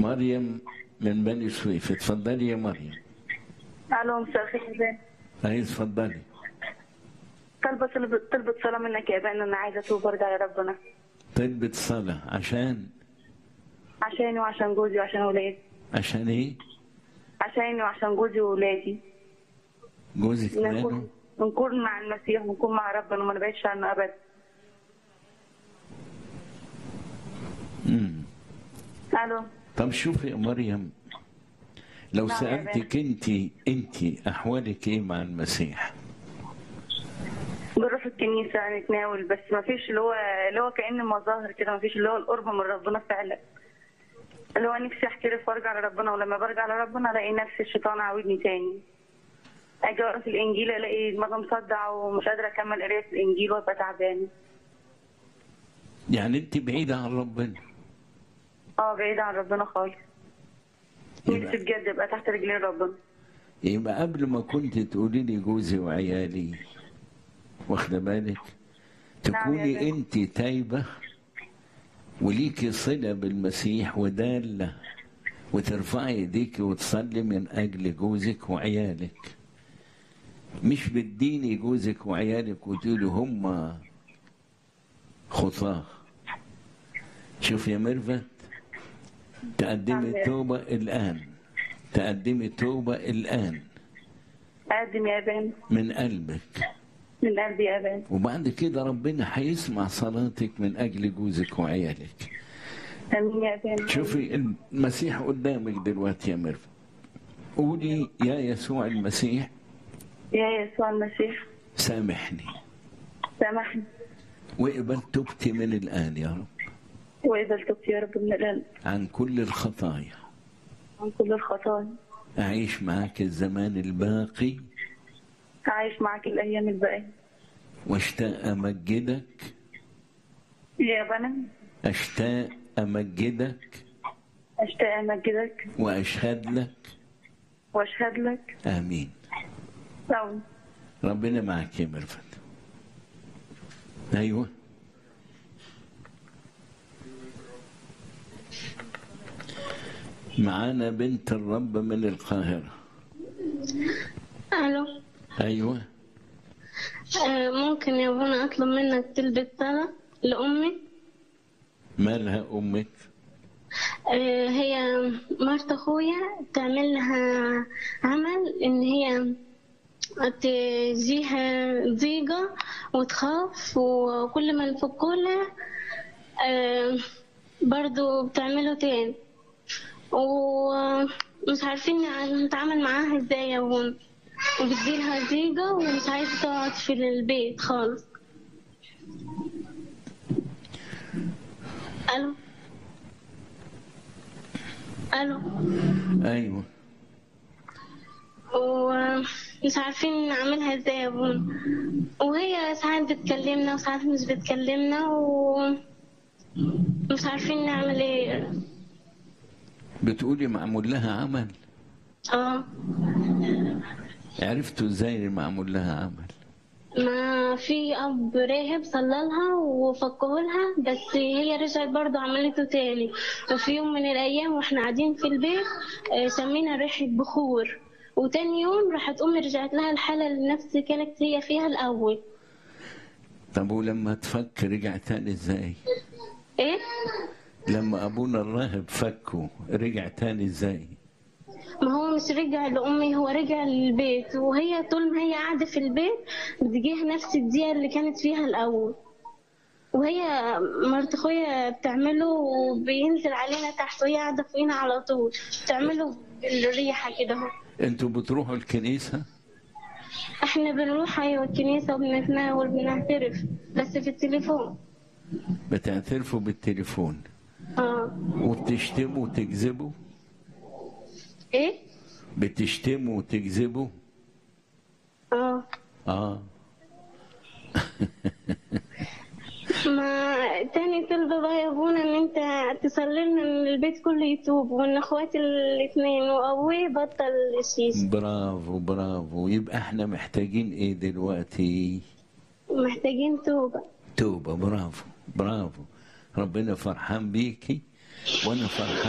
مريم من بني سويف اتفضلي يا مريم الو مساء الخير يا بان اي اتفضلي طالبه طلب- طلبة صلاة منك يا بان انا عايزه اتوب وارجع لربنا طلبة صلاة عشان عشاني وعشان جوزي وعشان ولادي عشان ايه عشاني وعشان جوزي وولادي جوزك ماله نكون نكون مع المسيح ونكون مع ربنا وما نبعدش عنه ابدا مم. الو طب شوفي يا مريم لو نعم يا سألتك انت انت احوالك ايه مع المسيح بنروح الكنيسه نتناول بس ما فيش اللي هو اللي هو كأن مظاهر كده ما فيش اللي هو القرب من ربنا فعلا اللي هو نفسي احترف وارجع لربنا ولما برجع لربنا الاقي نفس الشيطان عاودني تاني اجي اقرا في الانجيل الاقي دماغي مصدع ومش قادره اكمل قرايه الانجيل وابقى تعبانه يعني انت بعيدة عن ربنا اه بعيدة عن ربنا خالص نفسي يبقى, بجد ابقى تحت رجلين ربنا يبقى قبل ما كنت تقولي لي جوزي وعيالي واخده بالك تكوني نعم يا انت تايبه وليكي صله بالمسيح وداله وترفعي ايديك وتصلي من اجل جوزك وعيالك مش بتديني جوزك وعيالك وتقولي هم خطاه شوف يا ميرفت تقدمي نعم يا- توبه الان تقدمي توبه الان اقدم يا ابان من قلبك من قلبي يا ابان وبعد كده ربنا هيسمع صلاتك من اجل جوزك وعيالك امين يا ابان شوفي المسيح قدامك دلوقتي يا ميرفت قولي يا يسوع المسيح يا يسوع المسيح سامحني سامحني واقبل توبتي من الان يا رب وقبل توبتي يا رب من القلب عن كل الخطايا عن كل الخطايا اعيش معاك الزمان الباقي عايش معاك الايام الباقيه واشتاق امجدك يا بنا اشتاق امجدك اشتاق امجدك واشهد لك واشهد لك امين أو ربنا معك يا ميرفت ايوه معانا بنت الرب من القاهرة الو ايوه آه، ممكن يا ابونا اطلب منك تلبس صلاة لامي مالها امك آه، هي مرت اخويا تعمل لها عمل ان هي تجيها ضيقة وتخاف وكل ما نفكولها آه، برضو بتعمله تاني ومش عارفين نتعامل معاها ازاي يا ابونا وبتجيلها ضيقة ومش عايزة تقعد في البيت خالص الو الو ايوه ومش عارفين نعملها ازاي يا ابونا وهي ساعات بتكلمنا وساعات مش بتكلمنا ومش عارفين نعمل ايه بتقولي معمول لها عمل اه عرفتوا ازاي معمول لها عمل ما في اب راهب صلالها وفكهولها بس هي رجعت برضه عملته تاني وفي يوم من الايام واحنا قاعدين في البيت آه، شمينا ريحه بخور وتاني يوم راحت امي رجعت لها الحاله اللي نفس كانت هي فيها الاول طب ولما تفك رجع تاني ازاي ايه لما ابونا الراهب فكه رجع تاني ازاي ما هو مش رجع لامي هو رجع للبيت وهي طول ما هي قاعده في البيت بتجيها نفس الدقيقه اللي كانت فيها الاول وهي مرت اخويا بتعمله وبينزل علينا تحت وهي قاعده فوقينا على طول بتعمله بالريحه كده اهو انتوا بتروحوا الكنيسة احنا بنروح ايوه الكنيسه وبنتناول بنعترف بس في التليفون بتعترفوا بالتليفون اه وبتشتموا وتكذبوا ايه بتشتموا وتكذبوا اه اه ما تاني طلبة بقى يا ابونا ان انت تصلي لنا ان البيت كله يتوب وان اخواتي الاثنين وابوي بطل الشيش برافو برافو يبقى احنا محتاجين ايه دلوقتي محتاجين توبة توبة برافو برافو ربنا فرحان بيكي وانا فرحان